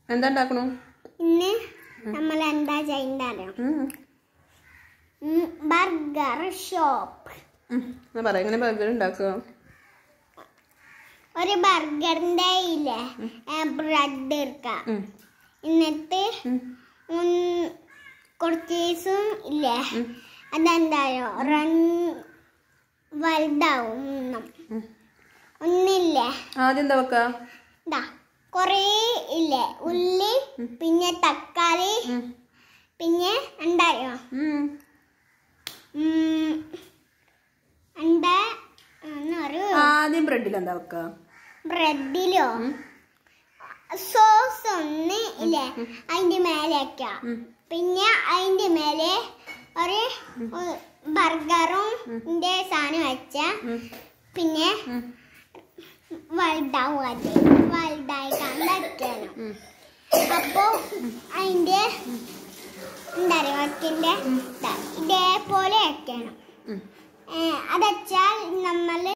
എന്താ ഉണ്ടാക്കണു ഇന്ന് നമ്മൾ എന്താ ചെയ്യണ്ടറിയോ ഉം. ബർഗർ ഷോപ്പ് ഉം. എന്നാ പറ എങ്ങനെ ബർഗർ ഉണ്ടാക്കുക ഒരു ബർഗറിന്റെ ഇല്ലേ ബ്രെഡ് എടുക്കാം ഉം. എന്നിട്ട് ഉം. ഉം, കുറച്ച് ദിവസം ഇല്ലേ ഉം. അതെന്തായോ റൺ വലുതാവും ഒന്നും ഉം. ഒന്നില്ലേ ആദ്യം എന്താ വെക്ക ഇതാ കുറേ ഇല്ലേ ഉള്ളി പിന്നെ തക്കാളി ഉം. പിന്നെ ഉണ്ടായോ ഉം. ഉം, എന്താ എന്ന് പറയൂ ആദ്യം ബ്രെഡിൽ എന്താ വെക്ക ബ്രെഡിലോ സോസ് ഒന്ന് ഇല്ലേ അതിന്റെ മേലെ വെക്കാം ഉം. പിന്നെ അതിന്റെ മേലെ ഒരു ബർഗറും ഇതിന്റെ സാധനം വെച്ച ഉം. പിന്നെ ഉം. വലുതാവും അത് വലുതായി കണ്ട് വെക്കണം ഉം. അപ്പോ അതിന്റെ എന്താ പറയുക ഒറ്റന്റെ ഇതേപോലെ വെക്കണം ഉം. അതച്ചാൽ നമ്മൾ